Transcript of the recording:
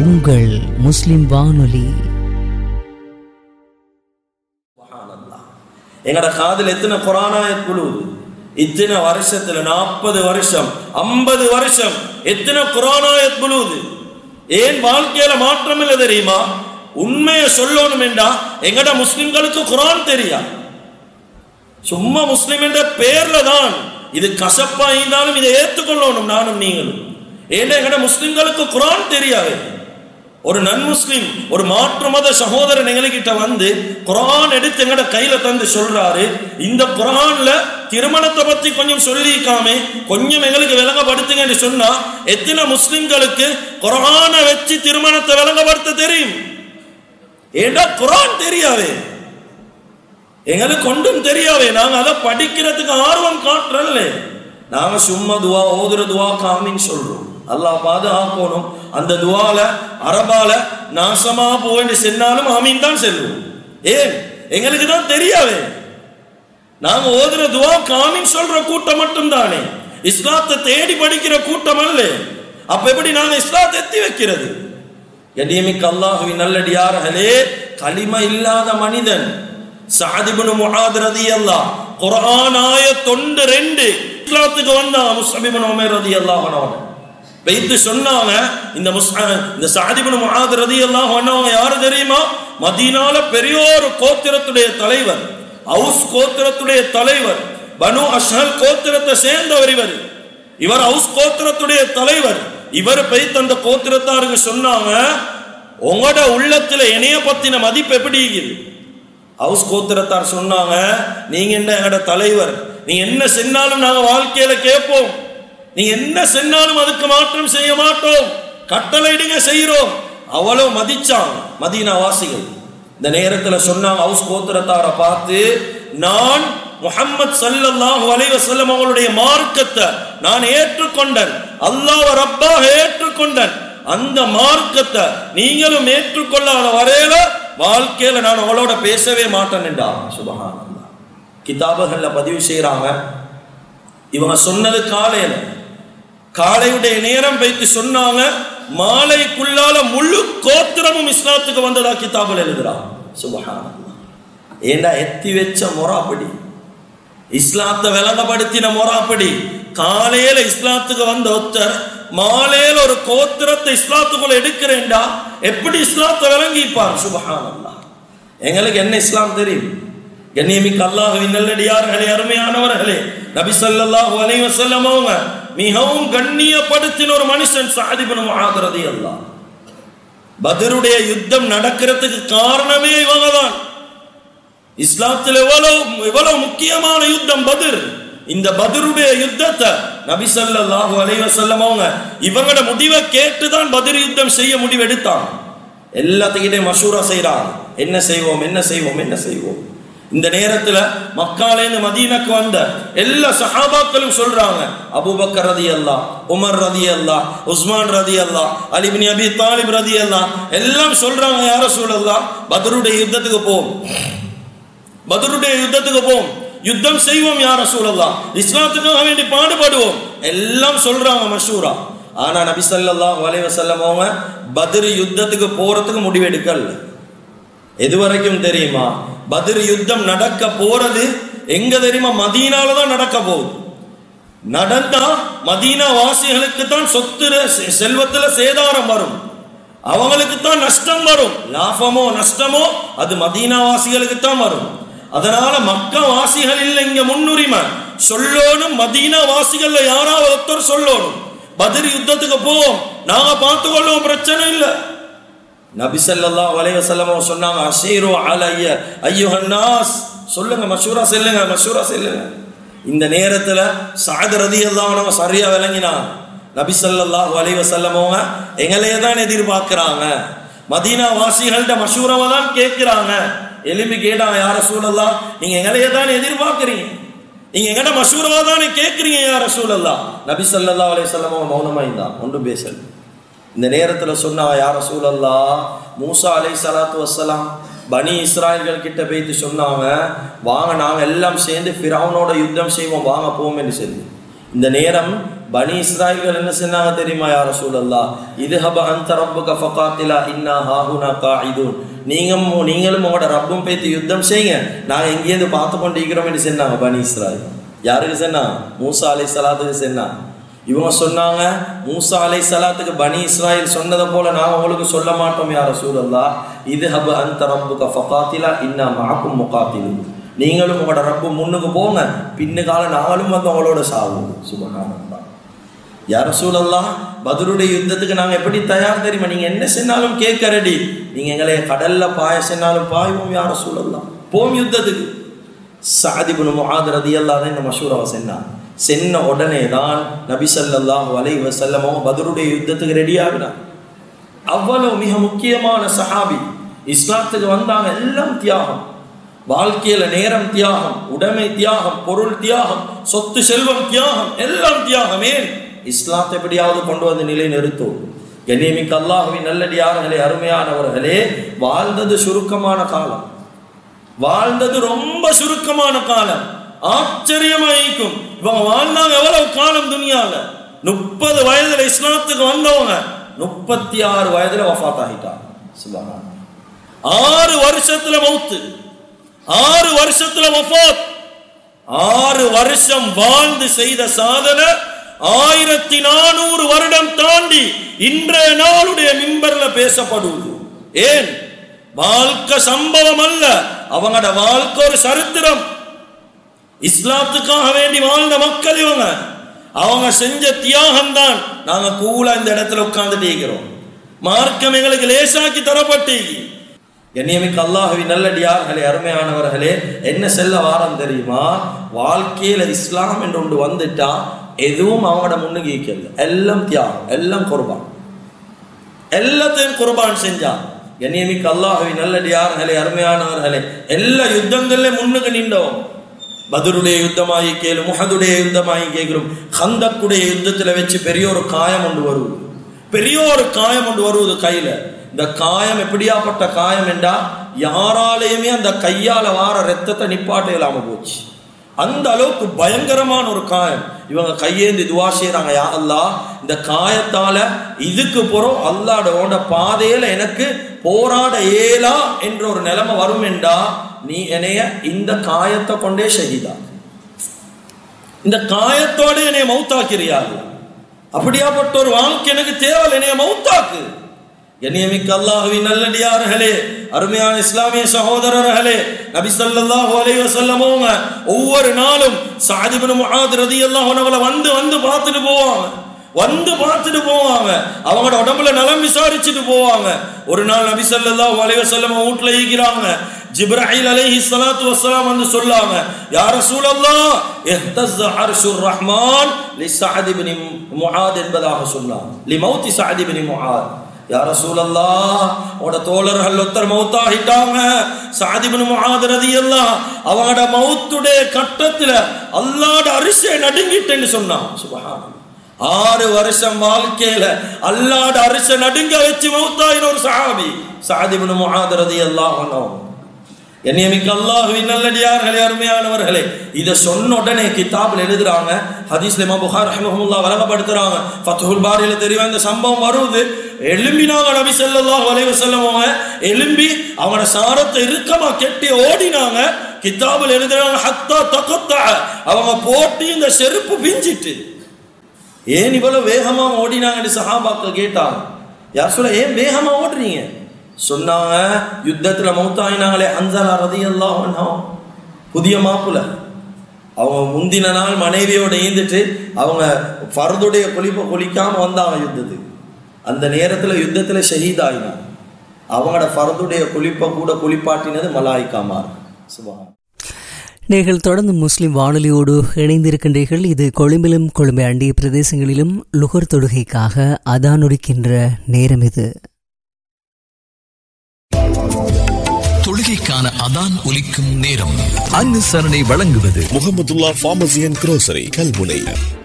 உங்கள் முஸ்லிம் வானொலி எங்கட காதில் எத்தனை குரானாயத் குழுவுது இத்தனை வருஷத்துல நாற்பது வருஷம் ஐம்பது வருஷம் எத்தனை குரானாயத் குழுவுது ஏன் வாழ்க்கையில மாற்றம் இல்லை தெரியுமா உண்மையை சொல்லணும் என்றா எங்கட முஸ்லிம்களுக்கு குரான் தெரியா சும்மா முஸ்லிம் என்ற பேர்ல தான் இது கசப்பா இருந்தாலும் இதை ஏற்றுக்கொள்ளணும் நானும் நீங்களும் ஏன்னா எங்கட முஸ்லிம்களுக்கு குரான் தெரியாது ஒரு நன் முஸ்லிம் ஒரு மாற்று மத சகோதரன் எங்ககிட்ட வந்து குரான் எடுத்து எங்கட கையில தந்து சொல்றாரு இந்த குரான்ல திருமணத்தை பத்தி கொஞ்சம் சொல்லிக்காம கொஞ்சம் எங்களுக்கு விளங்கப்படுத்துங்கன்னு சொன்னா எத்தனை முஸ்லிம்களுக்கு குரானை வச்சு திருமணத்தை விளங்கப்படுத்த தெரியும் ஏண்டா குரான் தெரியாது எங்களுக்கு ஒன்றும் தெரியாவே நாங்க அதை படிக்கிறதுக்கு ஆர்வம் காட்டுறல்ல நாங்க சும்மா துவா ஓதுற துவா காமின்னு சொல்றோம் அல்லாஹ் பாதுகாக்கணும் அந்த துவால அரபால நாசமா போன்னு சென்னாலும் ஆமீன் தான் செல்வோம் ஏன் எங்களுக்கு தான் தெரியாவே நாங்க ஓதுற துவா காமின் சொல்ற கூட்டம் மட்டும் தானே இஸ்லாத்தை தேடி படிக்கிற கூட்டம் அல்ல அப்ப எப்படி நாங்க இஸ்லாத்தை எத்தி வைக்கிறது கண்ணியமிக்க அல்லாஹுவின் நல்லடியார்களே களிம இல்லாத மனிதன் சாதிபுனு முஆத் ரதியல்லாஹ் குர்ஆன் ஆயத் தொண்டு ரெண்டு இஸ்லாத்துக்கு வந்தான் முஸ்அபிபுன் உமைர் ரதியல்லாஹு அன்ஹு வைத்து சொன்னாங்க இந்த முஸ்அ இந்த சாதிபுனு முஆத் ரதியல்லாஹு அன்ஹு யாரு தெரியுமா மதீனால பெரியோர் கோத்திரத்துடைய தலைவர் ஹவுஸ் கோத்திரத்துடைய தலைவர் பனு அஷ்ஹல் கோத்திரத்தை சேர்ந்தவர் இவர் இவர் ஹவுஸ் கோத்திரத்துடைய தலைவர் இவர் போய் தந்த கோத்திரத்தாருக்கு சொன்னாங்க உங்களோட உள்ளத்துல இணைய பத்தின மதிப்பு எப்படி இருக்குது ஹவுஸ் கோத்திரத்தார் சொன்னாங்க நீங்க என்ன எங்கட தலைவர் நீங்க என்ன சென்னாலும் நாங்க வாழ்க்கையில கேட்போம் நீங்க என்ன சென்னாலும் அதுக்கு மாற்றம் செய்ய மாட்டோம் கட்டளையிடுங்க செய்யறோம் அவ்வளவு மதிச்சாங்க மதீனா வாசிகள் இந்த நேரத்துல சொன்னாங்க ஹவுஸ் கோத்திரத்தாரை பார்த்து நான் முஹம்மது ஸல்லல்லாஹு அலைஹி வஸல்லம் அவங்களுடைய மார்க்கத்தை நான் ஏற்றுக்கொண்டேன் அல்லாஹ் ரப்பாக ஏற்றுக்கொண்டேன் அந்த மார்க்கத்தை நீங்களும் ஏற்றுக்கொள்ளாத வரையில வாழ்க்கையில நான் அவளோட பேசவே மாட்டேன் என்றார் சுபஹான் கிதாபுகள்ல பதிவு செய்யறாங்க இவங்க சொன்னது காலையில காலையுடைய நேரம் வைத்து சொன்னாங்க மாலைக்குள்ளால முழு கோத்திரமும் இஸ்லாத்துக்கு வந்ததா கிதாபுல எழுதுறான் சுபஹான் ஏண்டா எத்தி வச்ச முறாப்படி இஸ்லாத்தை விளங்கப்படுத்தின முறாப்படி காலையில இஸ்லாத்துக்கு வந்த ஒருத்தர் மாலையில ஒரு கோத்திரத்தை இஸ்லாத்துக்குள்ள எடுக்கிறேன்டா எப்படி இஸ்லாத்தை விளங்கிப்பார் சுபஹானல்லா எங்களுக்கு என்ன இஸ்லாம் தெரியும் கண்ணியமிக்க அல்லாஹுவின் நல்லடியார்களே அருமையானவர்களே நபி ஸல்லல்லாஹு அலைஹி வஸல்லம் அவங்க மிகவும் கண்ணியப்படுத்தின ஒரு மனுஷன் சாதிபன் முஆதரதி அல்லாஹ் பதருடைய யுத்தம் நடக்கிறதுக்கு காரணமே இவங்க தான் இஸ்லாத்தில் எவ்வளவு எவ்வளவு முக்கியமான யுத்தம் பத்ர் இந்த பத்ருடைய யுத்தத்தை நபி ஸல்லல்லாஹு அலைஹி வஸல்லம் அவங்க இவங்களோட முடிவை கேட்டு தான் பத்ர் யுத்தம் செய்ய முடிவு எடுத்தாங்க எல்லாத்துக்கிட்டே மஷூரா செய்றாங்க என்ன செய்வோம் என்ன செய்வோம் என்ன செய்வோம் இந்த நேரத்துல மக்காலேந்து மதீனக்கு வந்த எல்லா சஹாபாக்களும் சொல்றாங்க அபூபக்கர் ரதி அல்லா உமர் ரதி அல்லா உஸ்மான் ரதி அல்லா அலிபின் அபி தாலிப் ரதி அல்லா எல்லாம் சொல்றாங்க யார சூழல்லாம் பத்ருடைய யுத்தத்துக்கு போம் பதருடைய யுத்தத்துக்கு போம் யுத்தம் செய்வோம் யார சூழல்லாம் இஸ்லாத்துக்காக வேண்டி பாடுபடுவோம் எல்லாம் சொல்றாங்க மஷூரா ஆனா நபி ஸல்லல்லாஹு அலைஹி வஸல்லம் அவங்க பத்ர் யுத்தத்துக்கு போறதுக்கு முடிவெடுக்கல எது வரைக்கும் தெரியுமா பத்ர் யுத்தம் நடக்க போறது எங்க தெரியுமா மதீனால தான் நடக்க போகுது நடந்தா மதீனா வாசிகளுக்கு தான் சொத்து செ- செல்வத்துல சேதாரம் வரும் அவங்களுக்கு தான் நஷ்டம் வரும் லாபமோ நஷ்டமோ அது மதீனா வாசிகளுக்கு தான் வரும் அதனால மக்கா வாசிகள் இல்லை இங்க முன்னுரிமை சொல்லணும் மதீனா வாசிகள்ல யாராவது ஒருத்தர் சொல்லணும் பதில் யுத்தத்துக்கு போவோம் நாங்க பார்த்துக்கொள்வோம் பிரச்சனை இல்லை நபி ஸல்லல்லாஹு அலைஹி வஸல்லம் சொன்னாங்க அஷீரு அலைய ஐயுஹன் நாஸ் சொல்லுங்க மஷூரா செல்லுங்க மஷூரா செல்லுங்க இந்த நேரத்துல சாத் ரதியல்லாஹு அன்ஹு சரியா விளங்கினாங்க நபி ஸல்லல்லாஹு அலைஹி வஸல்லம் அவங்க எங்களையே தான் எதிர்பார்க்கறாங்க மதீனா வாசிகள்கிட்ட மஷூராவை தான் கேட்கிறாங்க எலும்பி கேட்டாங்க யார சூழல்லாம் நீங்க எங்களையே தான் எதிர்பார்க்கறீங்க நீங்க எங்கட மஷூராவா தானே கேட்கறீங்க யார சூழல்லாம் நபி ஸல்லல்லாஹு அலைஹி வஸல்லம் அவங்க மௌனமா இருந்தாங்க ஒன்றும் பேசல இந்த நேரத்துல சொன்னா யார சூழல்லா மூசா அலை சலாத்து வசலாம் பனி இஸ்ராயல்கள் கிட்ட போயிட்டு சொன்னாங்க வாங்க நாங்க எல்லாம் சேர்ந்து ஃபிரௌனோட யுத்தம் செய்வோம் வாங்க போவோம் என்று சொல்லி இந்த நேரம் பனி இஸ்ராயல்கள் என்ன சொன்னாங்க தெரியுமா யார சூழல்லா இது ஹப அந்த ரப்புக ஃபகாத்திலா இன்னா ஹாஹுனா காயிதுன் நீங்க நீங்களும் உங்களோட ரப்பும் பேத்து யுத்தம் செய்யுங்க நாங்க எங்கேயிருந்து பார்த்து கொண்டிருக்கிறோம் என்று சொன்னாங்க பனி இஸ்ராயல் யாருக்கு சொன்னா மூசா அலை சலாத்துக்கு சொன்னா இவங்க சொன்னாங்க மூசா அலை சலாத்துக்கு பனி இஸ்ராயல் சொன்னதை போல நான் உங்களுக்கு சொல்ல மாட்டோம் யார சூழல்லா இது ஹப அந்த ரப்புக ஃபகாத்திலா இன்னா மாக்கும் முகாத்திலு நீங்களும் உங்களோட ரப்பு முன்னுக்கு போங்க பின்னுக்கால நாங்களும் வந்து உங்களோட சாவோம் சுபகானந்தா யார சூழல்லாம் பதிலுடைய யுத்தத்துக்கு நாங்க எப்படி தயார் தெரியுமா நீங்க என்ன சென்னாலும் கேட்க ரெடி நீங்க எங்களை கடல்ல பாய சென்னாலும் பாய்வோம் யார சூழல்லாம் போம் யுத்தத்துக்கு சாதிபுனு முகாது ரதியல்லாத இந்த மஷூராவை சென்னான் சென்ன உடனே தான் நபி ஸல்லல்லாஹு அலைஹி வஸல்லம் அவங்க பதிலுடைய யுத்தத்துக்கு ரெடி ஆகினான் அவ்வளவு மிக முக்கியமான சஹாபி இஸ்லாத்துக்கு வந்தாங்க எல்லாம் தியாகம் வாழ்க்கையில நேரம் தியாகம் உடைமை தியாகம் பொருள் தியாகம் சொத்து செல்வம் தியாகம் எல்லாம் தியாகம் ஏன் இஸ்லாத்தை எப்படியாவது கொண்டு வந்து நிலை நிறுத்தும் கண்ணியமிக்க அல்லாஹுவின் நல்லடியார்களே அருமையானவர்களே வாழ்ந்தது சுருக்கமான காலம் வாழ்ந்தது ரொம்ப சுருக்கமான காலம் ஆச்சரியமாயிக்கும் இவங்க வாழ்ந்தாங்க எவ்வளவு காலம் துணியால முப்பது வயதுல இஸ்லாத்துக்கு வந்தவங்க முப்பத்தி ஆறு வயதுல வஃபாத் ஆகிட்டாங்க சுபஹான் ஆறு வருஷத்துல மௌத்து ஆறு வருஷத்துல வஃபாத் ஆறு வருஷம் வாழ்ந்து செய்த சாதனை ஆயிரத்தி நானூறு வருடம் தாண்டி இன்றைய நாளுடைய மிம்பர்ல பேசப்படுவது ஏன் வாழ்க்கை சம்பவம் அல்ல அவங்களோட வாழ்க்கை ஒரு சரித்திரம் இஸ்லாத்துக்காக வேண்டி வாழ்ந்த மக்கள் இவங்க அவங்க செஞ்ச தியாகம் தான் நாங்க கூலா இந்த இடத்துல உட்கார்ந்துட்டு இருக்கிறோம் மார்க்கம் எங்களுக்கு லேசாக்கி தரப்பட்டு என்னையமிக்க அல்லாஹுவின் நல்லடியார்களே அருமையானவர்களே என்ன செல்ல வாரம் தெரியுமா வாழ்க்கையில இஸ்லாம் என்று ஒன்று வந்துட்டா எதுவும் அவங்களோட முன்னுக்கு ஈக்கல எல்லாம் தியாகம் எல்லாம் குர்பான் எல்லாத்தையும் குர்பான் செஞ்சான் என்னையமிக்க அல்லாஹுவின் நல்லடியார்களே அருமையானவர்களே எல்லா யுத்தங்கள்ல முன்னுக்கு நின்றோம் பதருடைய யுத்தமாகி கேளு முஹதுடைய யுத்தமாகி கேட்கிறோம் ஹந்தக்குடைய யுத்தத்துல வச்சு பெரிய ஒரு காயம் ஒன்று வருவது பெரிய ஒரு காயம் ஒன்று வருவது கையில இந்த காயம் எப்படியாப்பட்ட காயம் என்றா யாராலையுமே அந்த கையால வார ரத்தத்தை நிப்பாட்ட இல்லாம போச்சு அந்த அளவுக்கு பயங்கரமான ஒரு காயம் இவங்க கையேந்தி துவா செய்யறாங்க யா அல்லா இந்த காயத்தால இதுக்கு போறோம் அல்லாடோட பாதையில எனக்கு போராட இயலா என்ற ஒரு நிலைமை வரும் என்றா நீ என்னைய இந்த காயத்தை கொண்டே ஷஹீதா இந்த காயத்தோட என்னைய மௌத்தாக்கிறியாது அப்படியாப்பட்ட ஒரு வாழ்க்கை எனக்கு தேவை என்னைய மௌத்தாக்கு கண்ணியமிக்க அல்லாஹுவின் நல்லடியார்களே அருமையான இஸ்லாமிய சகோதரர்களே நபி ஸல்லல்லாஹு அலைஹி வஸல்லம் அவங்க ஒவ்வொரு நாளும் சஅத் இப்னு முஆத் ரலியல்லாஹு அன்ஹு வந்து வந்து பார்த்துட்டு போவாங்க வந்து பார்த்துட்டு போவாங்க அவங்களோட உடம்புல நலம் விசாரிச்சுட்டு போவாங்க ஒரு நாள் நபி ஸல்லல்லாஹு அலைஹி வஸல்லம் வீட்ல ஈக்கிறாங்க ஜிப்ராஹில் அலைஹி ஸலாத்து வஸ்ஸலாம் வந்து சொல்லாங்க யா ரசூலல்லாஹ் இஹ்தஸ் அர்ஷுர் ரஹ்மான் லி சஅத் இப்னு முஆத் என்பதாக சொன்னாங்க லி மௌத்தி சஅத் இப்னு முஆத் யா ரசூலல்லாஹ் உட தோழர்கள் ஒருத்தர் மௌத்தாகிட்டாங்க சாதிபின் முஆத் ரலியல்லாஹ் அவங்களோட மௌத்துடைய கட்டத்துல அல்லாஹ்ட அரிசை நடுங்கிட்டேன்னு சொன்னான் சுபஹான் ஆறு வருஷம் வாழ்க்கையில அல்லாஹ்ட அரிசை நடுங்க வச்சு மௌத்தாயின ஒரு சஹாபி சாதிபின் முஆத் ரலியல்லாஹு அன்ஹு என்னையமிக்க அல்லாஹுவின் நல்லடியார்களே அருமையானவர்களே இதை சொன்ன உடனே கிதாபில் எழுதுறாங்க ஹதீஸ்ல இமாம் புகார் ரஹ்மஹுல்லா வழங்கப்படுத்துறாங்க ஃபத்ஹுல் பாரியில தெரியும் இந்த சம்பவம் வருது எலும்பினாங்க நபி ஸல்லல்லாஹு அலைஹி வஸல்லம் அவங்க எலும்பி அவனோட சாரத்தை இறுக்கமா கெட்டி ஓடினாங்க கிதாபில் எழுதுறாங்க ஹத்தா தகத்தா அவங்க போட்டு இந்த செருப்பு பிஞ்சிட்டு ஏன் இவ்வளவு வேகமா ஓடினாங்கன்னு சஹாபாக்கள் கேட்டாங்க யார் சொல்ல ஏன் வேகமா ஓடுறீங்க சொன்னாங்க யுத்தத்துல மௌத்தாயினாங்களே அன்சலா ரதியல்லாஹு அன்ஹா புதிய மாப்புல அவங்க முந்தின நாள் மனைவியோட ஈந்துட்டு அவங்க ஃபர்துடைய குளிப்பை குளிக்காம வந்தாங்க யுத்தத்துக்கு அந்த நேரத்துல யுத்தத்துல ஷஹீத் ஆயினாங்க அவங்களோட ஃபர்துடைய குளிப்பை கூட குளிப்பாட்டினது மலாய்க்காமார் சுபஹான் நீங்கள் தொடர்ந்து முஸ்லிம் வானொலியோடு இணைந்திருக்கின்றீர்கள் இது கொழும்பிலும் கொழும்பை அண்டிய பிரதேசங்களிலும் லுகர் தொடுகைக்காக அதானுரிக்கின்ற நேரம் இது தொழுகைக்கான அதான் ஒலிக்கும் நேரம் அனுசரணை வழங்குவது Mohamedullah pharmacy and grocery Kalmunai